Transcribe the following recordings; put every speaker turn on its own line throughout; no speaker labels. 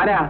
ആരാ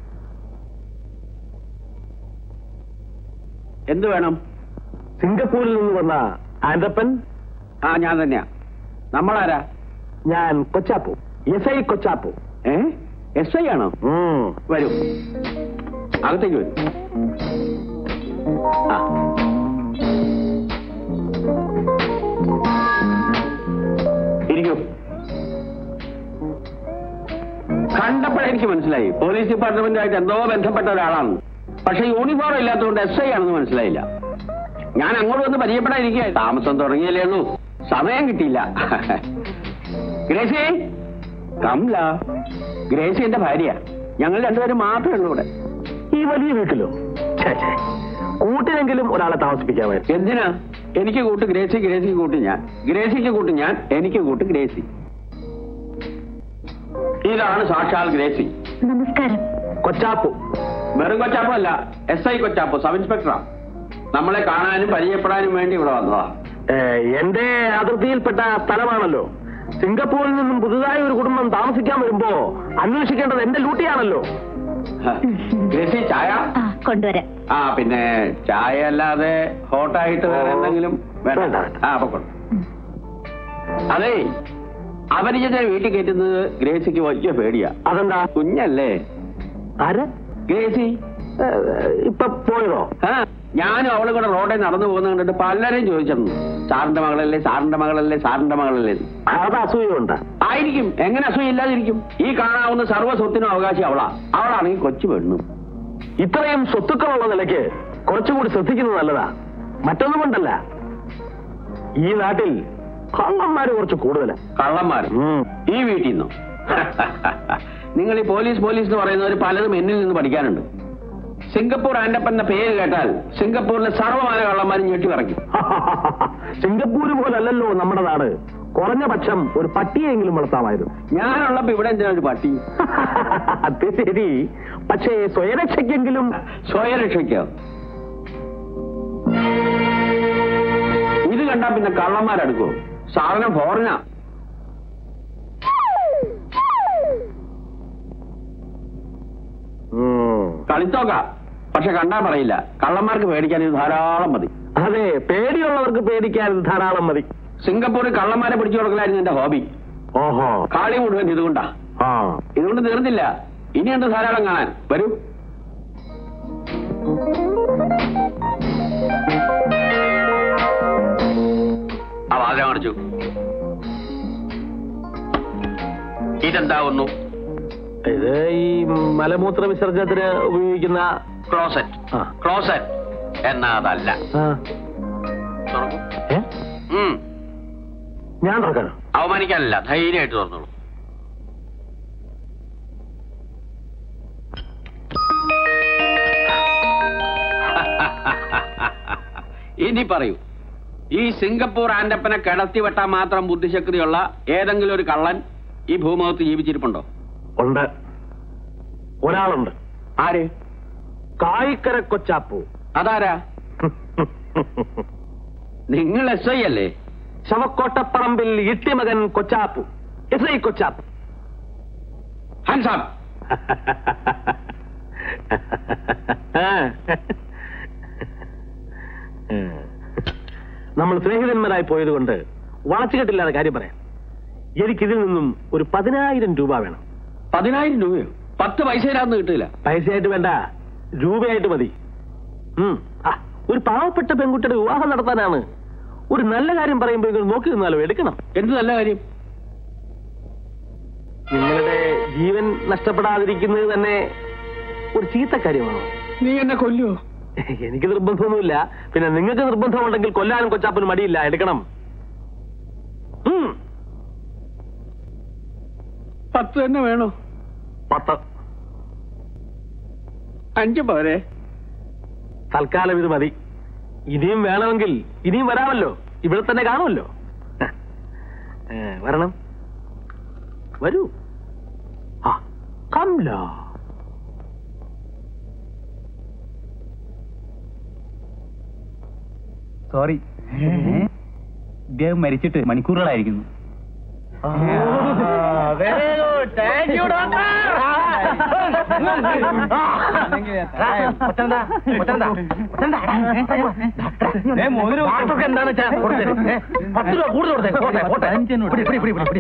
എന്ത് വേണം
സിംഗപ്പൂരിൽ നിന്ന് വന്ന ആൻഡപ്പൻ
ആ ഞാൻ തന്നെയാ നമ്മളാരാ
ഞാൻ കൊച്ചാപ്പു എസ് ഐ കൊച്ചാപ്പു
ഏ എസ് ഐ ആണോ
ഉം.
വരൂ അകത്തേക്ക് വരൂ ആ ഇരിക്കൂ കണ്ടപ്പോഴേ എനിക്ക് മനസ്സിലായി പോലീസ് ഡിപ്പാർട്ട്മെന്റുമായിട്ട് എന്തോ ബന്ധപ്പെട്ട ഒരാളാണ് പക്ഷെ യൂണിഫോം ഇല്ലാത്തതുകൊണ്ട് എസ് ഐ ആണെന്ന് മനസ്സിലായില്ല ഞാൻ അങ്ങോട്ട് വന്ന് പരിചയപ്പെടാതിരിക്കുക താമസം തുടങ്ങിയല്ലേ ഉള്ളൂ സമയം കിട്ടിയില്ല ഗ്രേസി കംല ഗ്രേസി എന്റെ ഭാര്യ ഞങ്ങൾ രണ്ടുപേരും മാത്രമേ ഉള്ളൂ ഇവിടെ
ഈ വലിയ വീട്ടിലോ ഛേ, ഛേ. കൂട്ടിനെങ്കിലും ഒരാളെ താമസിപ്പിക്കാമായിരുന്നു
എന്തിനാ എനിക്ക് കൂട്ട് ഗ്രേസി ഗ്രേസിക്ക് കൂട്ട് ഞാൻ ഗ്രേസിക്ക് കൂട്ട് ഞാൻ എനിക്ക് കൂട്ട് ഗ്രേസി ഇതാണ് സാക്ഷാൽ ഗ്രേസി
നമസ്കാരം
കൊച്ചാപ്പു
വെറും കൊച്ചാപ്പല്ല എസ് ഐ കൊച്ചാപ്പോ സബ് ഇൻസ്പെക്ടറാ നമ്മളെ കാണാനും പരിചയപ്പെടാനും വേണ്ടി ഇവിടെ വന്നതാ
ഏ, എന്റെ അതിർത്തിയിൽപ്പെട്ട സ്ഥലമാണല്ലോ സിംഗപ്പൂരിൽ നിന്നും പുതുതായി ഒരു കുടുംബം താമസിക്കാൻ വരുമ്പോ അന്വേഷിക്കേണ്ടത് എന്റെ ലൂട്ടിയാണല്ലോ
ഹ, ഗ്രേസി ചായ
ആ കൊണ്ടുവരാം
ആ പിന്നെ ചായ അല്ലാതെ ഹോട്ടായിട്ട് വേറെ എന്തെങ്കിലും വേണ്ട
വേണ്ട, വേണ്ട.
ആ അപ്പൊ കൊള്ളാം. അതെ അപരിചിതനെ വീട്ടിൽ കയറ്റുന്നത് ഗ്രേസിക്ക് വലിയ പേടിയാ
അതെന്താ
കുഞ്ഞല്ലേ
ആര്
ഗ്രേസി
ഏ, ഇപ്പൊ പോയതോ
ആ ഞാനും അവളും കൂടെ റോഡിൽ നടന്നു പോകുന്ന കണ്ടിട്ട് പലരും ചോദിച്ചിരുന്നു സാറിന്റെ മകളല്ലേ സാറിന്റെ മകളല്ലേ സാറിന്റെ മകളല്ലേ എന്ന്.
അത് അസൂയുണ്ട്
ആയിരിക്കും എങ്ങനെ അസൂയില്ലാതിരിക്കും ഈ കാണാവുന്ന സർവ്വ സ്വത്തിനും അവകാശി അവളാ അവളാണെങ്കിൽ കൊച്ചു പെണ്ണും
ഇത്രയും സ്വത്തുക്കളുള്ള നിലയ്ക്ക് കുറച്ചുകൂടി ശ്രദ്ധിക്കുന്നത് നല്ലതാ മറ്റൊന്നും കൊണ്ടല്ല ഈ നാട്ടിൽ കള്ളന്മാര് കുറച്ച് കൂടുതലാ
കള്ളന്മാർ
ഉം.
ഈ വീട്ടിൽ നിന്നോ നിങ്ങൾ ഈ പോലീസ് പോലീസ് എന്ന് പറയുന്നവർ പലതും എന്നിൽ നിന്ന് പഠിക്കാനുണ്ട് സിംഗപ്പൂർ ആൻഡപ്പൻ എന്ന പേര് കേട്ടാൽ സിംഗപ്പൂരിലെ സർവ്വമാന കള്ളന്മാരും ഞെട്ടി പറയ്ക്കും
സിംഗപ്പൂര് പോലല്ലല്ലോ നമ്മുടെ നാട് കുറഞ്ഞ പക്ഷം ഒരു പട്ടിയെങ്കിലും വളർത്താമായിരുന്നു
ഞാനുള്ളപ്പോ ഇവിടെ എന്തിനാ ഒരു പട്ടി
അത് ശരി പക്ഷേ സ്വയരക്ഷയ്ക്കെങ്കിലും
സ്വയരക്ഷയ്ക്കോ ഇത് കണ്ടാ പിന്നെ കള്ളന്മാരെടുക്കോ സാധനം ഫോറിനാ
ഉം.
കളിത്തോക്ക പക്ഷെ കണ്ടാ പറയില്ല കള്ളന്മാർക്ക് പേടിക്കാൻ ഇത് ധാരാളം മതി
അതെ പേടിയുള്ളവർക്ക് പേടിക്കാൻ ഇത് ധാരാളം മതി
സിംഗപ്പൂരിൽ കള്ളന്മാരെ പിടിച്ചു കൊടുക്കലായിരുന്നു എന്റെ ഹോബി
ഓഹോ
കാളി മുഴുവൻ ഇതുകൊണ്ടാ
ആ
ഇതുകൊണ്ട് തീർന്നില്ല ഇനിയുണ്ട് ധാരാളം കാണാൻ വരൂ ആ വാതില മറിച്ചു ഇതെന്താവുന്നു
ഇത് ഈ മലമൂത്ര വിസർജനത്തിന് ഉപയോഗിക്കുന്ന
ക്ലോസറ്റ്
ആ.
ക്ലോസറ്റ് എന്നാ അതല്ല
ആ.
തുറക്കൂ
ഏ?
ഉം.
ഞാൻ തുറക്കാനോ
അവമാനിക്കാനല്ല ധൈര്യമായിട്ട് തുറന്നോളൂ ഇനി പറയൂ ഈ സിംഗപ്പൂർ ആൻഡപ്പനെ കിടത്തി വെട്ടാൻ മാത്രം ബുദ്ധിശക്തിയുള്ള ഏതെങ്കിലും ഒരു കള്ളൻ ഈ ഭൂമുഖത്ത് ജീവിച്ചിരിപ്പുണ്ടോ
ഉണ്ട് ഒരാളുണ്ട്
ആര്
കായിക്കര കൊച്ചാപ്പു
അതാരാ നിങ്ങൾ എസ് ഐ അല്ലേ
ശവക്കോട്ടപ്പറമ്പിൽ ഇട്ടിമകൻ കൊച്ചാപ്പു എസ് ഐ കൊച്ചാപ്പു
ഹൻസാബ്
നമ്മൾ സ്നേഹിതന്മാരായി പോയതുകൊണ്ട് വളച്ചുകെട്ടില്ലാതെ കാര്യം പറയാം എനിക്കിതിൽ നിന്നും ഒരു പതിനായിരം രൂപ വേണം
പതിനായിരം രൂപയോ പത്ത് പൈസയിലാന്ന് കിട്ടില്ല
പൈസയായിട്ട് വേണ്ട രൂപയായിട്ട് മതി ഉം. ആ, ഒരു പാവപ്പെട്ട പെൺകുട്ടിയുടെ വിവാഹം നടത്താനാണ് ഒരു നല്ല കാര്യം പറയുമ്പോൾ നിങ്ങൾ നോക്കി നിന്നാലോ എടുക്കണം
എന്ത് നല്ല കാര്യം
നിങ്ങളുടെ ജീവൻ നഷ്ടപ്പെടാതിരിക്കുന്നത് തന്നെ ഒരു ചീത്ത കാര്യമാണോ
നീ എന്നെ കൊല്ലുവോ
എനിക്ക് നിർബന്ധമൊന്നുമില്ല പിന്നെ നിങ്ങൾക്ക് നിർബന്ധമുണ്ടെങ്കിൽ കൊല്ലാനും കൊച്ചാപ്പനും മടിയില്ല എടുക്കണം ഉം.
പത്ത് തന്നെ വേണോ
പത്ത്
അഞ്ച് പോരെ
തൽക്കാലം ഇത് മതി ഇനിയും വേണമെങ്കിൽ ഇനിയും വരാമല്ലോ ഇവിടെ തന്നെ കാണുമല്ലോ ഏ, വരണം വരൂ ആ കംലോ
സോറി ഇദ്ദേഹം മരിച്ചിട്ട് മണിക്കൂറുകളായിരിക്കുന്നു
very good thank you doctor എന്താന്ന് വെച്ചാ കൊടുത്തേ. ഏ, പത്ത് രൂപ കൂടുതൽ കൊടുത്തേ പോട്ടെ പോട്ടെ പിടി, പിടി, പിടി, പിടി, പിടി.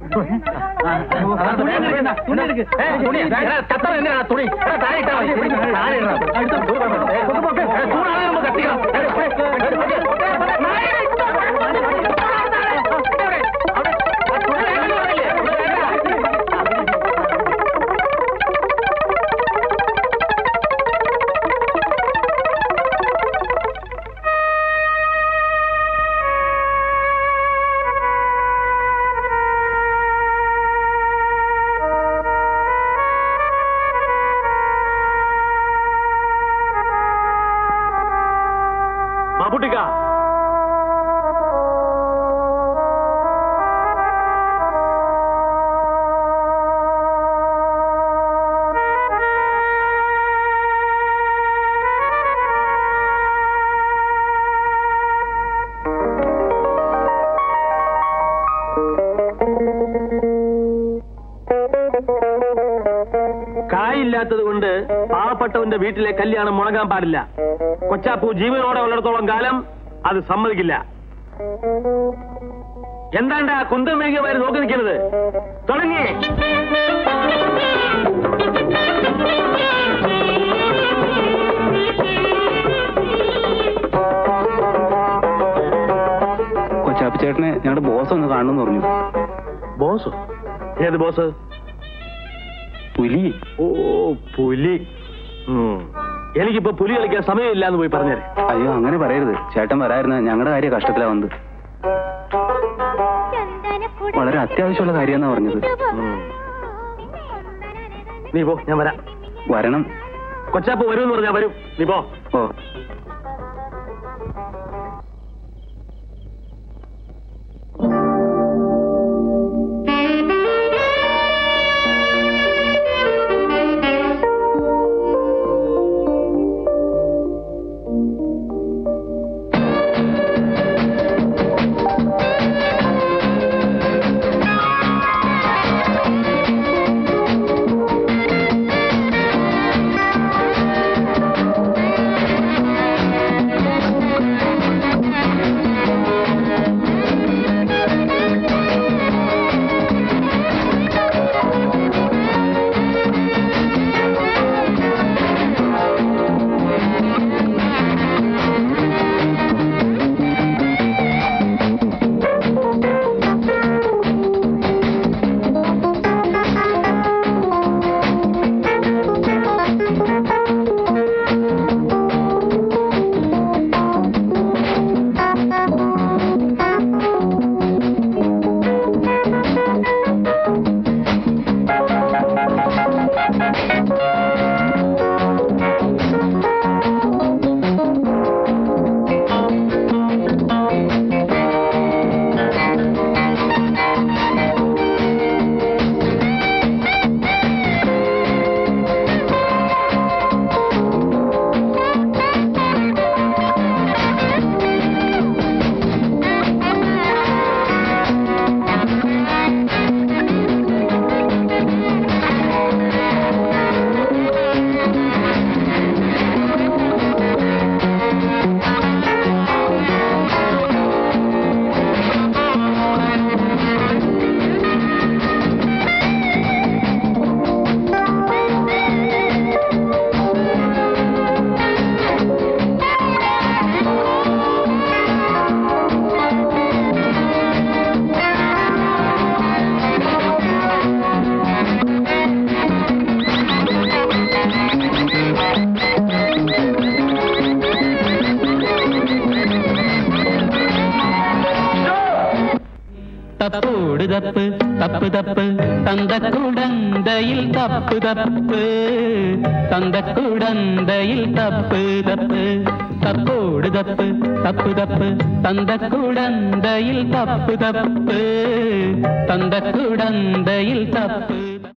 ആ, തുണി എടുക്ക്, തുണി എടുക്ക്. ഏ, തുണി, ഏ, കത്തറ എന്തിനാ തുണി ഏ, താഴെ ഇട്ടാ മതി. താഴെ ഇടണം. ഏ, ചൂടാതെ നമുക്ക് കത്തിക്കണം ഏ, ഏ, ഏ, ഏ, മാപ്പുട്ടിക്ക കായില്ലാത്തത് കൊണ്ട് പാവപ്പെട്ടവന്റെ വീട്ടിലെ കല്യാണം മുടങ്ങാൻ പാടില്ല കൊച്ചാപ്പു ജീവനോടെ ഉള്ളിടത്തോളം കാലം അത് സമ്മതിക്കില്ല എന്താണ്ട് ആ കുന്തം വേഗമായി നോക്കി നിൽക്കുന്നത് തുടങ്ങി
കൊച്ചാപ്പി ചേട്ടനെ ഞങ്ങളുടെ ബോസ് ഒന്ന് കാണണമെന്ന് പറഞ്ഞു
ബോസ് ഏത് ബോസ്
പുലി
ഓ പുലി ഉം. എനിക്കിപ്പോ പുലി കളിക്കാൻ സമയമില്ല എന്ന് പോയി പറഞ്ഞേരെ
അയ്യോ അങ്ങനെ പറയരുത് ചേട്ടൻ വരായിരുന്ന ഞങ്ങളുടെ കാര്യം കഷ്ടത്തിലാ വന്നത് വളരെ അത്യാവശ്യമുള്ള കാര്യമെന്നാ പറഞ്ഞത്
ഉം. നീ പോ ഞാൻ വരാം
വരണം
കൊച്ചാപ്പ് വരുമെന്ന് പറഞ്ഞാ വരും നീ പോ
ഓ
തപ്പോട് തപ്പ് തപ്പ് തപ്പ് തന്തക്കുടന്തയിൽ തപ്പ് തപ്പ് തന്തക്കുടന്തയിൽ തപ്പ് തപ്പ് തപ്പോട് തപ്പ് തപ്പ് തപ്പ് തന്തക്കുടന്തയിൽ തപ്പ് തപ്പ് തന്തക്കുടന്തയിൽ തപ്പ്